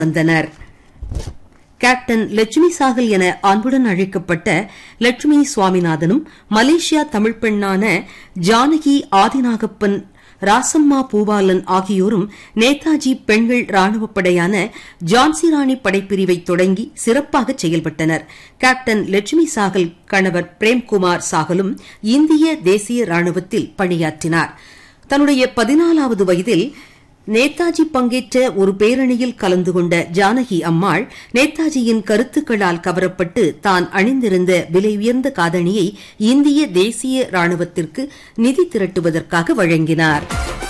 வந்தனர் கேப்டன் லட்சுமி சாகல் என அன்புடன் அழைக்கப்பட்ட லட்சுமி சுவாமிநாதனும் மலேசியா தமிழ் பெண்ணான ஜானகி ஆதிநாகப்பன் ராசம்மா பூபாலன் ஆகியோரும் நேதாஜி பெண்கள் ராணுவப் படையான ஜான்சி ராணி படைப்பிரிவை தொடங்கி சிறப்பாக செயல்பட்டனர் கேப்டன் லட்சுமி சாகல் கணவர் பிரேம்குமார் சாகலும் இந்திய தேசிய ராணுவத்தில் பணியாற்றினார் தன்னுடைய பதினாலாவது வயதில் நேதாஜி பங்கேற்ற ஒரு பேரணியில் கலந்து கொண்ட ஜானகி அம்மாள் நேதாஜியின் கருத்துக்களால் கவரப்பட்டு தான் அணிந்திருந்த விலை உயர்ந்த காதணியை இந்திய தேசிய ராணுவத்திற்கு நிதி திரட்டுவதற்காக வழங்கினார்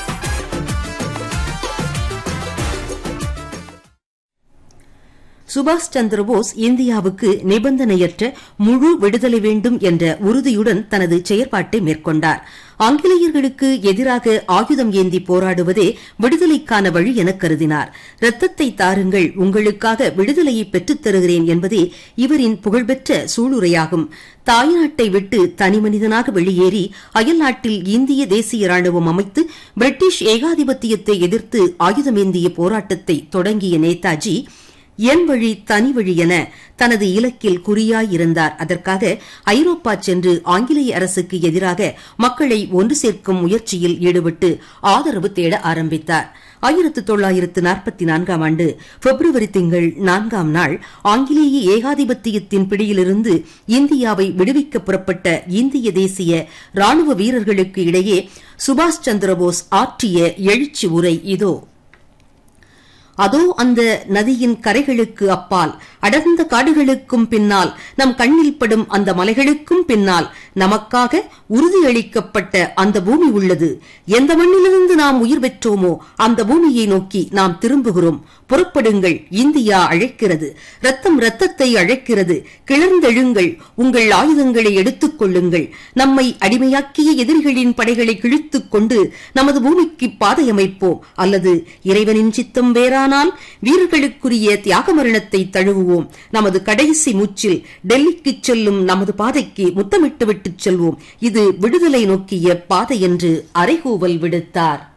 சுபாஷ் சந்திரபோஸ் இந்தியாவுக்கு நிபந்தனையற்ற முழு விடுதலை வேண்டும் என்ற உறுதியுடன் தனது செயற்பாட்டை மேற்கொண்டார் ஆங்கிலேயர்களுக்கு எதிராக ஆயுதம் ஏந்தி போராடுவதே விடுதலைக்கான வழி என கருதினார் ரத்தத்தை தாருங்கள் உங்களுக்காக விடுதலையை பெற்றுத் தருகிறேன் என்பதே இவரின் புகழ்பெற்ற சூளுரையாகும் தாய்நாட்டை விட்டு தனிமனிதனாக வெளியேறி அயல்நாட்டில் இந்திய தேசிய ராணுவம் அமைத்து பிரிட்டிஷ் ஏகாதிபத்தியத்தை எதிர்த்து ஆயுதமேந்திய போராட்டத்தை தொடங்கிய நேதாஜி என் வழி தனி வழி என தனது இலக்கில் குறியாயிருந்தார் அதற்காக ஐரோப்பா சென்று ஆங்கிலேய அரசுக்கு எதிராக மக்களை ஒன்று சேர்க்கும் முயற்சியில் ஈடுபட்டு ஆதரவு தேட ஆரம்பித்தார் ஆயிரத்து தொள்ளாயிரத்து நாற்பத்தி நான்காம் ஆண்டு பிப்ரவரி திங்கள் நான்காம் நாள் ஆங்கிலேய ஏகாதிபத்தியத்தின் பிடியிலிருந்து இந்தியாவை விடுவிக்க புறப்பட்ட இந்திய தேசிய ராணுவ வீரர்களுக்கு இடையே சுபாஷ் சந்திரபோஸ் ஆற்றிய எழுச்சி உரை இதோ அதோ அந்த நதியின் கரைகளுக்கு அப்பால் அடர்ந்த காடுகளுக்கும் பின்னால் நம் கண்ணில் படும் அந்த மலைகளுக்கும் பின்னால் நமக்காக உறுதியளிக்கப்பட்ட அந்த பூமி உள்ளது எந்த மண்ணிலிருந்து நாம் உயிர் பெற்றோமோ அந்த பூமியை நோக்கி நாம் திரும்புகிறோம் புறப்படுங்கள் இந்தியா அழைக்கிறது ரத்தம் ரத்தத்தை அழைக்கிறது கிளர்ந்தெழுங்கள் உங்கள் ஆயுதங்களை எடுத்துக் கொள்ளுங்கள் நம்மை அடிமையாக்கிய எதிரிகளின் படைகளை கிழித்துக் கொண்டு நமது பூமிக்கு பாதை அமைப்போம் அல்லது இறைவனின் சித்தம் வேறானால் வீரர்களுக்குரிய தியாக மரணத்தை தழுவுவோம் நமது கடைசி மூச்சில் டெல்லிக்கு செல்லும் நமது பாதைக்கு முத்தமிட்டு விட்டுச் செல்வோம் இது விடுதலை நோக்கிய பாதை என்று அறைகூவல் விடுத்தார்